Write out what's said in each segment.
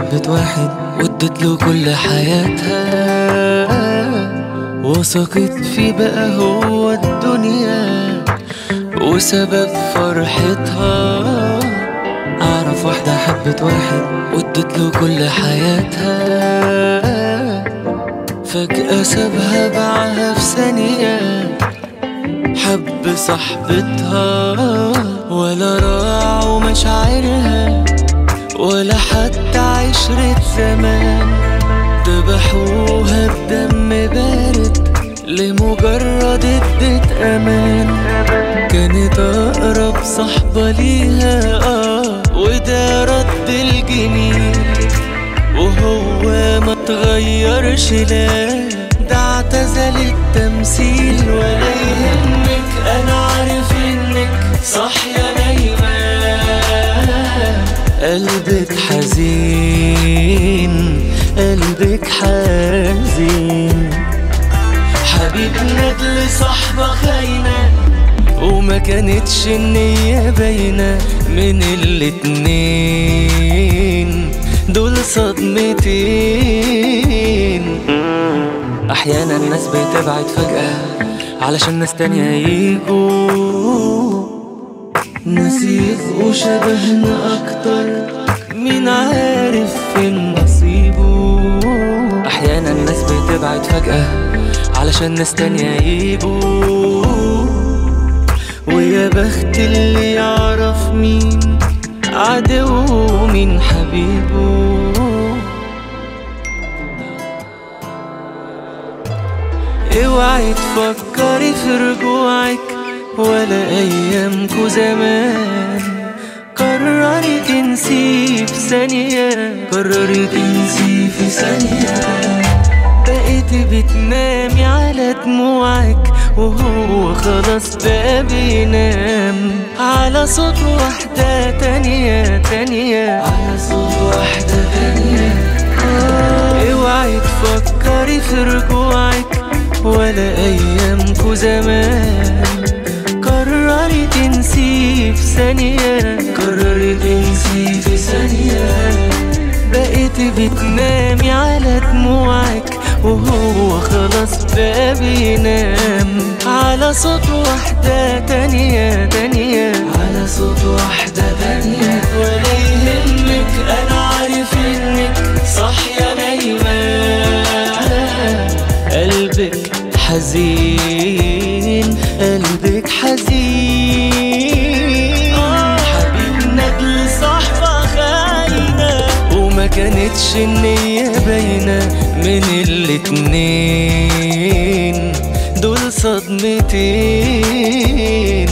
حبت واحد وادت له كل حياتها وثقت فيه بقى هو الدنيا وسبب فرحتها أعرف واحدة حبت واحد وادت له كل حياتها فجأة سابها باعها في ثانية حب صاحبتها ولا راعوا مشاعرها ولا حتى عشرة زمان ذبحوها بدم بارد لمجرد ادت امان كانت اقرب صحبة ليها اه وده رد الجميل وهو ما تغيرش لا ده اعتزل التمثيل ولا يهمك انا عارف انك صاحية نايمة قلبك حزين قلبك حزين حبيب ندل صاحبة خاينة وما كانتش النية باينة من الاتنين دول صدمتين أحيانا الناس بتبعد فجأة علشان ناس تانية يجوا ناس يبقوا شبهنا أكتر مين عارف فين نصيبه أحيانا الناس بتبعد فجأة علشان ناس تانية يجوا ويا بخت اللي يعرف مين عدو ومين حبيبه اوعي تفكري في رجوعك ولا ايامكو زمان قرري تنسي في ثانية قرري تنسي في ثانية بقيت بتنامي على دموعك وهو خلاص بقى بينام على صوت واحدة تانية تانية على صوت واحدة تانية آه، اوعي تفكري في رجوعك ولا ايامكو زمان قرري تنسي في ثانية قرري تنسي في ثانية بقيت بتنامي على دموعك وهو خلاص بقى بينام على صوت واحدة تانية تانية على صوت واحدة تانية ولا يهمك أنا عارف إنك صاحية نايمة قلبك حزين قلبك حزين حبيب ندل صحبة خاينة وما كانتش النية باينة من الاتنين دول صدمتين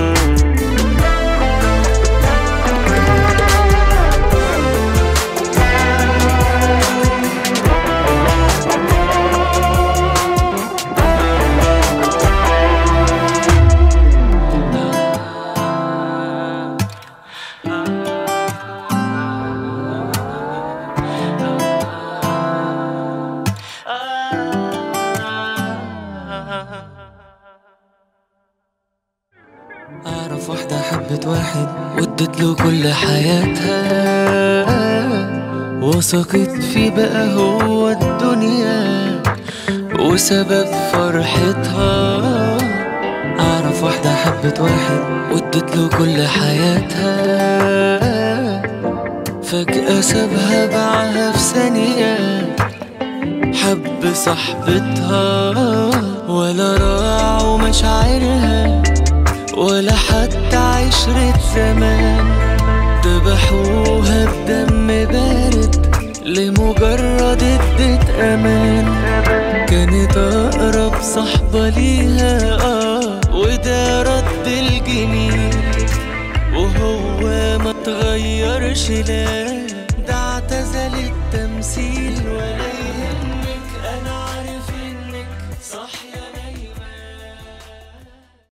أعرف واحدة حبت واحد وادت له كل حياتها وثقت فيه بقى هو الدنيا وسبب فرحتها أعرف واحدة حبت واحد وادت له كل حياتها فجأة سابها باعها في ثانية حب صاحبتها ولا راعوا مشاعرها ولا حتى عشرة زمان ذبحوها بدم بارد لمجرد ادت امان كانت اقرب صحبة ليها اه وده رد الجميل وهو ما تغيرش لا